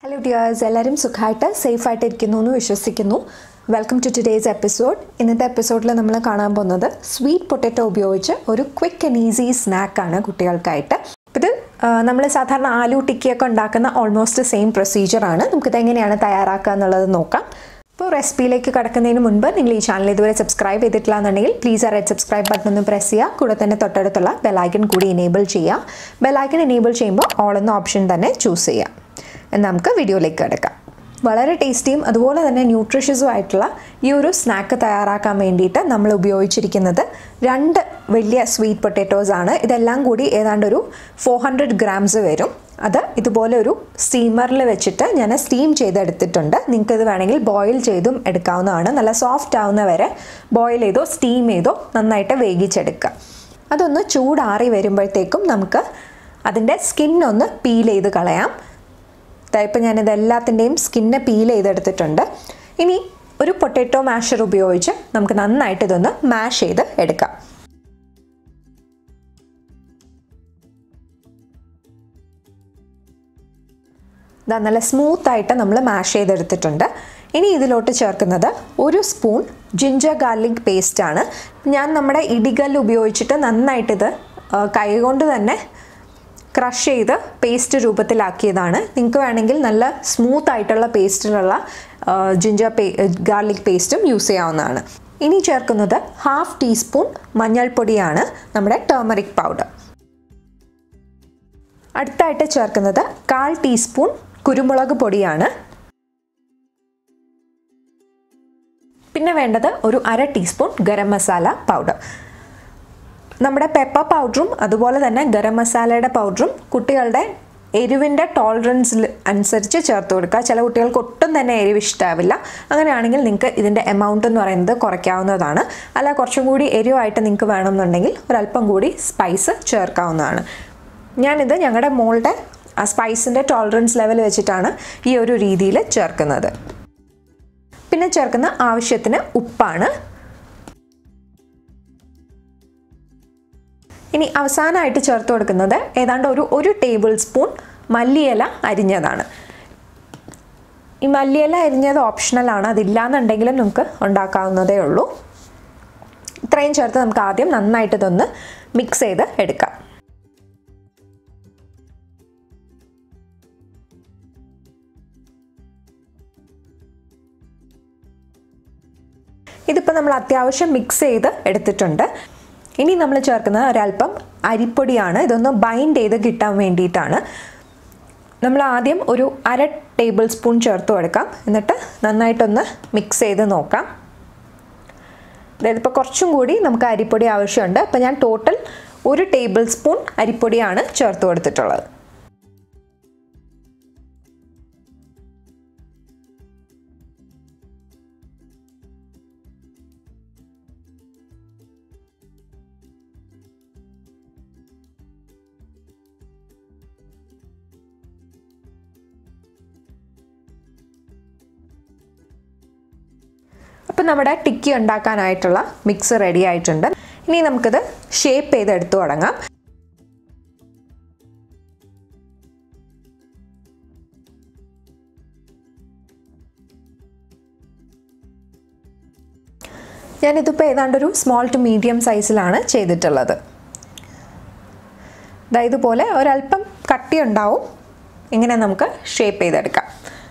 hello dears എല്ലാവരും സുഖമായിട്ട് സേഫായിട്ട് ഇരിക്കുന്നു എന്ന് വിശ്വസിക്കുന്നു വെൽക്കം ടു ടുഡേയ്സ് എപ്പിസോഡ് ഇന്നത്തെ എപ്പിസോഡിൽ നമ്മൾ കാണാൻ പോകുന്നത് സ്വീറ്റ് പൊട്ടറ്റോ ഉപയോഗിച്ച് ഒരു ക്വിക്ക് ആൻഡ് ഈസി സ്നാക്കാണ് കുട്ടികൾക്കായിട്ട് ഇത് നമ്മൾ സാധാരണ ആലു ടിക്കിയൊക്കെ ഉണ്ടാക്കുന്ന ഓൾമോസ്റ്റ് സെയിം പ്രൊസീജിയറാണ് നമുക്കിത് എങ്ങനെയാണ് തയ്യാറാക്കുക എന്നുള്ളത് നോക്കാം ഇപ്പോൾ റെസിപ്പിയിലേക്ക് കടക്കുന്നതിന് മുൻപ് നിങ്ങൾ ഈ ചാനൽ ഇതുവരെ സബ്സ്ക്രൈബ് ചെയ്തിട്ടില്ല എന്നുണ്ടെങ്കിൽ പ്ലീസ് ആ റെഡ് സബ്സ്ക്രൈബ് ബട്ടൺ ഒന്ന് പ്രസ് ചെയ്യുക കൂടെ തന്നെ തൊട്ടടുത്തുള്ള ബെലൈക്കൺ കൂടി എനേബിൾ ചെയ്യുക ബെലൈക്കൺ എനേബിൾ ചെയ്യുമ്പോൾ ഓൾ എന്ന ഓപ്ഷൻ തന്നെ ചൂസ് ചെയ്യാം എന്ന് നമുക്ക് വീഡിയോയിലേക്ക് കിടക്കാം വളരെ ടേസ്റ്റിയും അതുപോലെ തന്നെ ന്യൂട്രീഷ്യസും ആയിട്ടുള്ള ഈ ഒരു സ്നാക്ക് തയ്യാറാക്കാൻ വേണ്ടിയിട്ട് നമ്മൾ ഉപയോഗിച്ചിരിക്കുന്നത് രണ്ട് വലിയ സ്വീറ്റ് പൊട്ടാറ്റോസ് ആണ് ഇതെല്ലാം കൂടി ഏതാണ്ട് ഒരു ഫോർ ഹൺഡ്രഡ് ഗ്രാംസ് വരും അത് ഇതുപോലെ ഒരു സ്റ്റീമറിൽ വെച്ചിട്ട് ഞാൻ സ്റ്റീം ചെയ്തെടുത്തിട്ടുണ്ട് നിങ്ങൾക്ക് ഇത് വേണമെങ്കിൽ ബോയിൽ ചെയ്തും എടുക്കാവുന്നതാണ് നല്ല സോഫ്റ്റ് ആവുന്ന വരെ ബോയിൽ ചെയ്തോ സ്റ്റീം ചെയ്തോ നന്നായിട്ട് വേവിച്ചെടുക്കുക അതൊന്ന് ചൂടാറി വരുമ്പോഴത്തേക്കും നമുക്ക് അതിൻ്റെ സ്കിന്നൊന്ന് പീൽ ചെയ്ത് കളയാം ഇപ്പം ഞാനിത് എല്ലാത്തിൻ്റെയും സ്കിന്നെ പീൽ ചെയ്തെടുത്തിട്ടുണ്ട് ഇനി ഒരു പൊട്ടാറ്റോ മാഷർ ഉപയോഗിച്ച് നമുക്ക് നന്നായിട്ട് ഇതൊന്ന് മാഷ് ചെയ്ത് എടുക്കാം ഇതാ നല്ല സ്മൂത്തായിട്ട് നമ്മൾ മാഷ് ചെയ്തെടുത്തിട്ടുണ്ട് ഇനി ഇതിലോട്ട് ചേർക്കുന്നത് ഒരു സ്പൂൺ ജിഞ്ചർ ഗാർലിക് പേസ്റ്റ് ആണ് ഞാൻ നമ്മുടെ ഇടികല്ല് ഉപയോഗിച്ചിട്ട് നന്നായിട്ടിത് കൈകൊണ്ട് തന്നെ ക്രഷ് ചെയ്ത് പേസ്റ്റ് രൂപത്തിലാക്കിയതാണ് നിങ്ങൾക്ക് വേണമെങ്കിൽ നല്ല സ്മൂത്ത് ആയിട്ടുള്ള പേസ്റ്റിലുള്ള ജിഞ്ചർ പേ ഗാർലിക് പേസ്റ്റും യൂസ് ചെയ്യാവുന്നതാണ് ഇനി ചേർക്കുന്നത് ഹാഫ് ടീസ്പൂൺ മഞ്ഞൾപ്പൊടിയാണ് നമ്മുടെ ടേമറിക് പൗഡർ അടുത്തായിട്ട് ചേർക്കുന്നത് കാൽ ടീസ്പൂൺ കുരുമുളക് പൊടിയാണ് പിന്നെ വേണ്ടത് ഒരു അര ടീസ്പൂൺ ഗരം മസാല പൗഡർ നമ്മുടെ പെപ്പർ പൗഡറും അതുപോലെ തന്നെ ഗരം മസാലയുടെ പൗഡറും കുട്ടികളുടെ എരിവിൻ്റെ ടോളറൻസിൽ അനുസരിച്ച് ചേർത്ത് കൊടുക്കുക ചില കുട്ടികൾക്ക് ഒട്ടും തന്നെ എരിവ് ഇഷ്ടമാവില്ല അങ്ങനെയാണെങ്കിൽ നിങ്ങൾക്ക് ഇതിൻ്റെ എമൗണ്ട് എന്ന് പറയുന്നത് കുറയ്ക്കാവുന്നതാണ് അല്ല കുറച്ചും കൂടി എരിവായിട്ട് നിങ്ങൾക്ക് വേണമെന്നുണ്ടെങ്കിൽ ഒരല്പം കൂടി സ്പൈസ് ചേർക്കാവുന്നതാണ് ഞാനിത് ഞങ്ങളുടെ മോളുടെ ആ സ്പൈസിൻ്റെ ടോളറൻസ് ലെവൽ വെച്ചിട്ടാണ് ഈ ഒരു രീതിയിൽ ചേർക്കുന്നത് പിന്നെ ചേർക്കുന്ന ആവശ്യത്തിന് ഉപ്പാണ് ഇനി അവസാനമായിട്ട് ചേർത്ത് കൊടുക്കുന്നത് ഏതാണ്ട് ഒരു ഒരു ടേബിൾ സ്പൂൺ മല്ലിയില അരിഞ്ഞതാണ് ഈ മല്ലിയില അരിഞ്ഞത് ഓപ്ഷണലാണ് അതില്ലാന്നുണ്ടെങ്കിലും നമുക്ക് ഉണ്ടാക്കാവുന്നതേ ഉള്ളൂ ഇത്രയും ചേർത്ത് നമുക്ക് ആദ്യം നന്നായിട്ട് ഇതൊന്ന് മിക്സ് ചെയ്ത് എടുക്കാം ഇതിപ്പോൾ നമ്മൾ അത്യാവശ്യം മിക്സ് ചെയ്ത് എടുത്തിട്ടുണ്ട് ഇനി നമ്മൾ ചേർക്കുന്നത് ഒരല്പം അരിപ്പൊടിയാണ് ഇതൊന്ന് ബൈൻഡ് ചെയ്ത് കിട്ടാൻ വേണ്ടിയിട്ടാണ് നമ്മൾ ആദ്യം ഒരു അര ടേബിൾ സ്പൂൺ ചേർത്ത് കൊടുക്കാം എന്നിട്ട് നന്നായിട്ടൊന്ന് മിക്സ് ചെയ്ത് നോക്കാം അതായത് ഇപ്പോൾ കുറച്ചും കൂടി നമുക്ക് അരിപ്പൊടി ആവശ്യമുണ്ട് അപ്പോൾ ഞാൻ ടോട്ടൽ ഒരു ടേബിൾ സ്പൂൺ അരിപ്പൊടിയാണ് ചേർത്ത് കൊടുത്തിട്ടുള്ളത് അപ്പം നമ്മുടെ ടിക്കി ഉണ്ടാക്കാനായിട്ടുള്ള മിക്സ് റെഡി ആയിട്ടുണ്ട് ഇനി നമുക്കിത് ഷേപ്പ് ചെയ്ത് എടുത്തു തുടങ്ങാം ഞാനിതിപ്പോൾ ഏതാണ്ടൊരു സ്മോൾ ടു മീഡിയം സൈസിലാണ് ചെയ്തിട്ടുള്ളത് ഇതുപോലെ ഒരല്പം കട്ടി ഉണ്ടാവും ഇങ്ങനെ നമുക്ക് ഷേപ്പ് ചെയ്തെടുക്കാം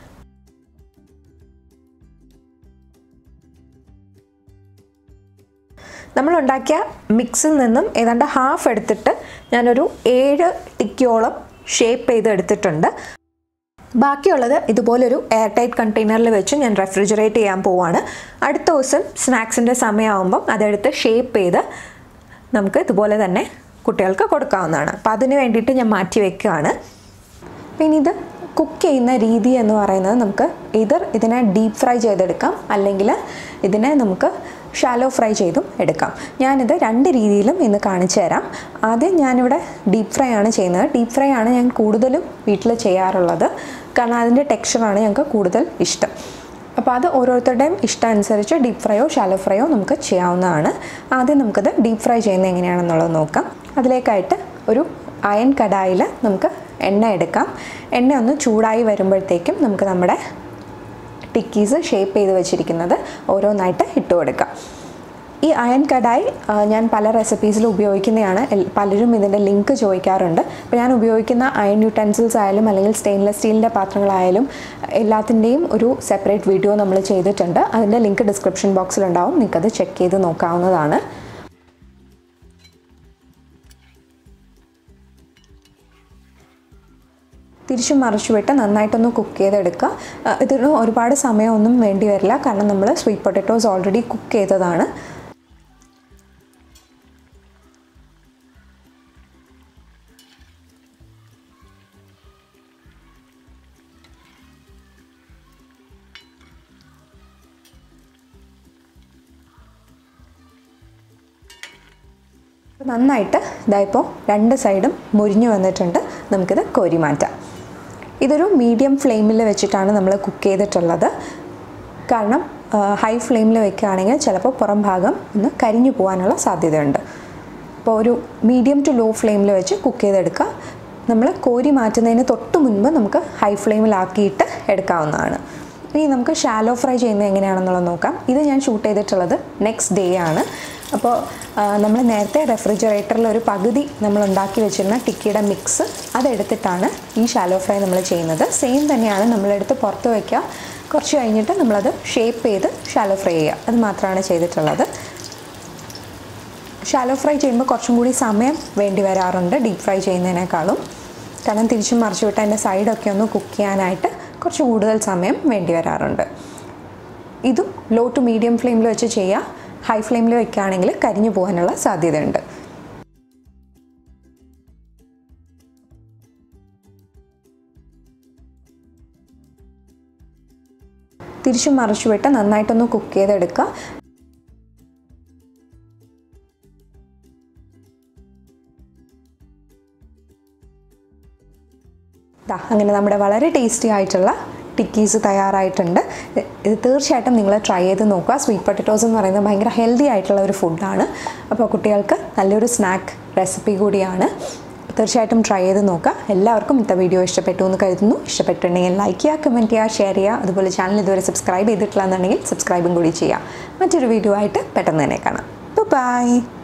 നമ്മൾ ഉണ്ടാക്കിയ മിക്സിൽ നിന്നും ഏതാണ്ട് ഹാഫ് എടുത്തിട്ട് ഞാനൊരു ഏഴ് ടിക്കോളം ഷേപ്പ് ചെയ്ത് എടുത്തിട്ടുണ്ട് ബാക്കിയുള്ളത് ഇതുപോലൊരു എയർ ടൈറ്റ് കണ്ടെയ്നറിൽ വെച്ച് ഞാൻ റെഫ്രിജറേറ്റ് ചെയ്യാൻ പോവാണ് അടുത്ത ദിവസം സ്നാക്സിൻ്റെ സമയമാകുമ്പം അതെടുത്ത് ഷേപ്പ് ചെയ്ത് നമുക്ക് ഇതുപോലെ തന്നെ കുട്ടികൾക്ക് കൊടുക്കാവുന്നതാണ് അപ്പോൾ അതിന് വേണ്ടിയിട്ട് ഞാൻ മാറ്റി വെക്കുകയാണ് പിന്നെ ഇത് കുക്ക് ചെയ്യുന്ന രീതി എന്ന് പറയുന്നത് നമുക്ക് ഇതർ ഇതിനെ ഡീപ്പ് ഫ്രൈ ചെയ്തെടുക്കാം അല്ലെങ്കിൽ ഇതിനെ നമുക്ക് ഷാലോ ഫ്രൈ ചെയ്തും എടുക്കാം ഞാനിത് രണ്ട് രീതിയിലും ഇന്ന് കാണിച്ചു തരാം ആദ്യം ഞാനിവിടെ ഡീപ്പ് ഫ്രൈ ആണ് ചെയ്യുന്നത് ഡീപ്പ് ഫ്രൈ ആണ് ഞാൻ കൂടുതലും വീട്ടിൽ ചെയ്യാറുള്ളത് കാരണം അതിൻ്റെ ടെക്സ്ചറാണ് ഞങ്ങൾക്ക് കൂടുതൽ ഇഷ്ടം അപ്പോൾ അത് ഓരോരുത്തരുടെയും ഇഷ്ടം അനുസരിച്ച് ഡീപ്പ് ഫ്രൈയോ ഷാലോ ഫ്രൈയോ നമുക്ക് ചെയ്യാവുന്നതാണ് ആദ്യം നമുക്കത് ഡീപ്പ് ഫ്രൈ ചെയ്യുന്നത് എങ്ങനെയാണെന്നുള്ളത് നോക്കാം അതിലേക്കായിട്ട് ഒരു അയൺ കടായിൽ നമുക്ക് എണ്ണ എടുക്കാം എണ്ണ ഒന്ന് ചൂടായി വരുമ്പോഴത്തേക്കും നമുക്ക് നമ്മുടെ ടിക്കീസ് ഷേപ്പ് ചെയ്ത് വെച്ചിരിക്കുന്നത് ഓരോന്നായിട്ട് ഇട്ട് കൊടുക്കാം ഈ അയൺ കടായി ആ, ഞാൻ പല റെസിപ്പീസിലും ഉപയോഗിക്കുന്നതാണ് എൽ- പലരും ഇതിൻ്റെ ലിങ്ക് ചോദിക്കാറുണ്ട് അപ്പോൾ ഞാൻ ഉപയോഗിക്കുന്ന അയൺ യൂട്ടൻസിൽസ് ആയാലും അല്ലെങ്കിൽ സ്റ്റെയിൻലെസ് സ്റ്റീലിൻ്റെ പാത്രങ്ങളായാലും എല്ലാത്തിൻ്റെയും ഒരു സെപ്പറേറ്റ് വീഡിയോ നമ്മൾ ചെയ്തിട്ടുണ്ട് അതിൻ്റെ ലിങ്ക് ഡിസ്ക്രിപ്ഷൻ ബോക്സിലുണ്ടാവും നിങ്ങൾക്കത് ചെക്ക് ചെയ്ത് നോക്കാവുന്നതാണ് തിരിച്ചും മറിച്ചുവിട്ട് നന്നായിട്ടൊന്ന് കുക്ക് ചെയ്തെടുക്കുക ആ, ഇതിന് ഒരുപാട് സമയമൊന്നും വേണ്ടി വരില്ല കാരണം നമ്മൾ സ്വീറ്റ് പൊട്ടറ്റോസ് ഓൾറെഡി കുക്ക് ചെയ്തതാണ് നന്നായിട്ട് ഇതായിപ്പോൾ രണ്ട് സൈഡും മുരിഞ്ഞു വന്നിട്ടുണ്ട് നമുക്കിത് കോരി മാറ്റാം ഇതൊരു മീഡിയം ഫ്ലെയിമിൽ വെച്ചിട്ടാണ് നമ്മൾ കുക്ക് ചെയ്തിട്ടുള്ളത് കാരണം ഹൈ ഫ്ലെയിമിൽ വെക്കുകയാണെങ്കിൽ ചിലപ്പോൾ പുറം ഭാഗം ഒന്ന് കരിഞ്ഞു പോകാനുള്ള സാധ്യതയുണ്ട് അപ്പോൾ ഒരു മീഡിയം ടു ലോ ഫ്ലെയിമിൽ വെച്ച് കുക്ക് ചെയ്തെടുക്കുക നമ്മൾ കോരി മാറ്റുന്നതിന് തൊട്ട് മുൻപ് നമുക്ക് ഹൈ ഫ്ലെയിമിലാക്കിയിട്ട് എടുക്കാവുന്നതാണ് ഇനി നമുക്ക് ഷാലോ ഫ്രൈ ചെയ്യുന്നത് എങ്ങനെയാണെന്നുള്ളത് നോക്കാം ഇത് ഞാൻ ഷൂട്ട് ചെയ്തിട്ടുള്ളത് നെക്സ്റ്റ് ഡേ ആണ് അപ്പോൾ നമ്മൾ നേരത്തെ റെഫ്രിജറേറ്ററിൽ ഒരു പകുതി നമ്മൾ ഉണ്ടാക്കി വെച്ചിരുന്ന ടിക്കിയുടെ മിക്സ് അതെടുത്തിട്ടാണ് ഈ ഷാലോ ഫ്രൈ നമ്മൾ ചെയ്യുന്നത് സെയിം തന്നെയാണ് നമ്മളെടുത്ത് പുറത്ത് വയ്ക്കുക കുറച്ച് കഴിഞ്ഞിട്ട് നമ്മളത് ഷേപ്പ് ചെയ്ത് ഷാലോ ഫ്രൈ ചെയ്യുക അത് മാത്രമാണ് ചെയ്തിട്ടുള്ളത് ഷാലോ ഫ്രൈ ചെയ്യുമ്പോൾ കുറച്ചും കൂടി സമയം വേണ്ടി വരാറുണ്ട് ഡീപ്പ് ഫ്രൈ ചെയ്യുന്നതിനേക്കാളും കാരണം തിരിച്ചും മറിച്ചു വിട്ട് അതിൻ്റെ സൈഡൊക്കെ ഒന്ന് കുക്ക് ചെയ്യാനായിട്ട് കുറച്ച് കൂടുതൽ സമയം വേണ്ടി വരാറുണ്ട് ഇതും ലോ ടു മീഡിയം ഫ്ലെയിമിൽ വെച്ച് ചെയ്യുക ഹൈ ഫ്ലെയിമിൽ വെക്കുകയാണെങ്കിൽ കരിഞ്ഞു പോകാനുള്ള സാധ്യതയുണ്ട് തിരിച്ചും മറിച്ചു വിട്ട് നന്നായിട്ടൊന്ന് കുക്ക് ചെയ്തെടുക്കുക ദാ അങ്ങനെ നമ്മുടെ വളരെ ടേസ്റ്റി ആയിട്ടുള്ള ടിക്കീസ് തയ്യാറായിട്ടുണ്ട് ഇത് തീർച്ചയായിട്ടും നിങ്ങൾ ട്രൈ ചെയ്ത് നോക്കുക സ്വീറ്റ് പൊട്ടറ്റോസ് എന്ന് പറയുന്നത് ഭയങ്കര ഹെൽത്തി ആയിട്ടുള്ള ഒരു ഫുഡാണ് അപ്പോൾ കുട്ടികൾക്ക് നല്ലൊരു സ്നാക്ക് റെസിപ്പി കൂടിയാണ് തീർച്ചയായിട്ടും ട്രൈ ചെയ്ത് നോക്കുക എല്ലാവർക്കും ഇന്നത്തെ വീഡിയോ ഇഷ്ടപ്പെട്ടു എന്ന് കരുതുന്നു ഇഷ്ടപ്പെട്ടിട്ടുണ്ടെങ്കിൽ ലൈക്ക് ചെയ്യുക കമൻറ്റ് ചെയ്യുക ഷെയർ ചെയ്യുക അതുപോലെ ചാനൽ ഇതുവരെ സബ്സ്ക്രൈബ് ചെയ്തിട്ടില്ല എന്നുണ്ടെങ്കിൽ സബ്സ്ക്രൈബും കൂടി ചെയ്യുക മറ്റൊരു വീഡിയോ ആയിട്ട് പെട്ടെന്ന് തന്നെ കാണാം ബൈ